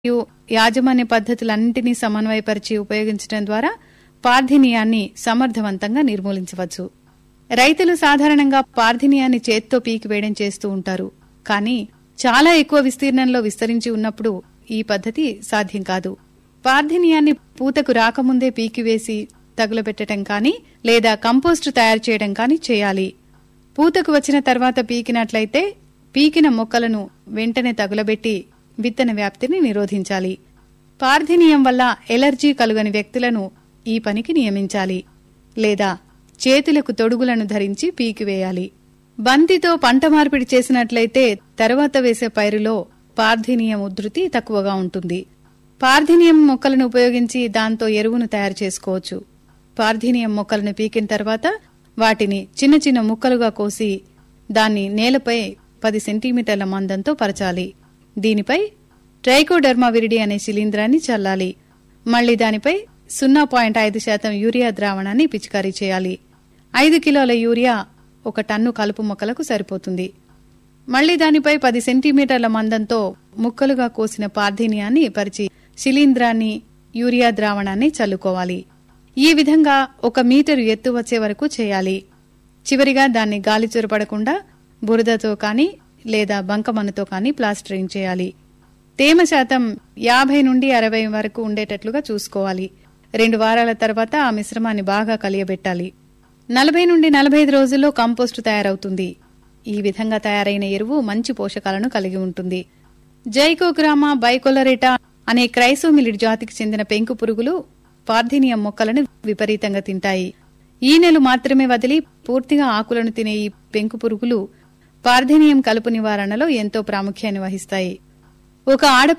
మరియు యాజమాన్య పద్ధతులన్నింటినీ సమన్వయపరిచి ఉపయోగించడం ద్వారా పార్థినియాన్ని సమర్థవంతంగా నిర్మూలించవచ్చు రైతులు సాధారణంగా పార్థినియాన్ని చేత్తో పీకివేయడం చేస్తూ ఉంటారు కానీ చాలా ఎక్కువ విస్తీర్ణంలో విస్తరించి ఉన్నప్పుడు ఈ పద్ధతి సాధ్యం కాదు పార్థినియాన్ని పూతకు రాకముందే పీకివేసి తగులబెట్టడం కానీ లేదా కంపోస్టు తయారు చేయడం కానీ చేయాలి పూతకు వచ్చిన తర్వాత పీకినట్లయితే పీకిన మొక్కలను వెంటనే తగులబెట్టి విత్తన వ్యాప్తిని నిరోధించాలి పార్థినియం వల్ల ఎలర్జీ కలుగని వ్యక్తులను ఈ పనికి నియమించాలి లేదా చేతులకు తొడుగులను ధరించి పీకివేయాలి బంతితో పంట మార్పిడి చేసినట్లయితే తర్వాత వేసే పైరులో పార్థినియం ఉధృతి తక్కువగా ఉంటుంది పార్థినియం మొక్కలను ఉపయోగించి దాంతో ఎరువును తయారు చేసుకోవచ్చు పార్థినియం మొక్కలను పీకిన తర్వాత వాటిని చిన్న చిన్న ముక్కలుగా కోసి దాన్ని నేలపై పది సెంటీమీటర్ల మందంతో పరచాలి దీనిపై ట్రైకోడర్మా విరిడి అనే శిలీంధ్రాన్ని చల్లాలి మళ్లీ దానిపై సున్నా పాయింట్ ఐదు శాతం యూరియా ద్రావణాన్ని పిచికారీ చేయాలి ఐదు కిలోల యూరియా ఒక టన్ను కలుపు మొక్కలకు సరిపోతుంది మళ్లీ దానిపై పది సెంటీమీటర్ల మందంతో ముక్కలుగా కోసిన పార్థినియాన్ని పరిచి శిలీంధ్రాన్ని యూరియా ద్రావణాన్ని చల్లుకోవాలి ఈ విధంగా ఒక మీటరు ఎత్తు వచ్చే వరకు చేయాలి చివరిగా దాన్ని గాలి చొరపడకుండా బురదతో కానీ లేదా బంకమన్నుతో కానీ ప్లాస్టరింగ్ చేయాలి తేమ శాతం యాభై నుండి అరవై వరకు ఉండేటట్లుగా చూసుకోవాలి రెండు వారాల తర్వాత ఆ మిశ్రమాన్ని బాగా కలియబెట్టాలి నలభై నుండి నలభై ఐదు రోజుల్లో కంపోస్టు తయారవుతుంది ఈ విధంగా తయారైన ఎరువు మంచి పోషకాలను కలిగి ఉంటుంది జైకోగ్రామా బైకోలరేటా అనే క్రైసోమిలిడ్ జాతికి చెందిన పెంకు పురుగులు పార్థినియం మొక్కలను విపరీతంగా తింటాయి ఈనెలు మాత్రమే వదిలి పూర్తిగా ఆకులను తినే ఈ పెంకు పురుగులు పార్థినియం కలుపు నివారణలో ఎంతో ప్రాముఖ్యాన్ని వహిస్తాయి ఒక ఆడపి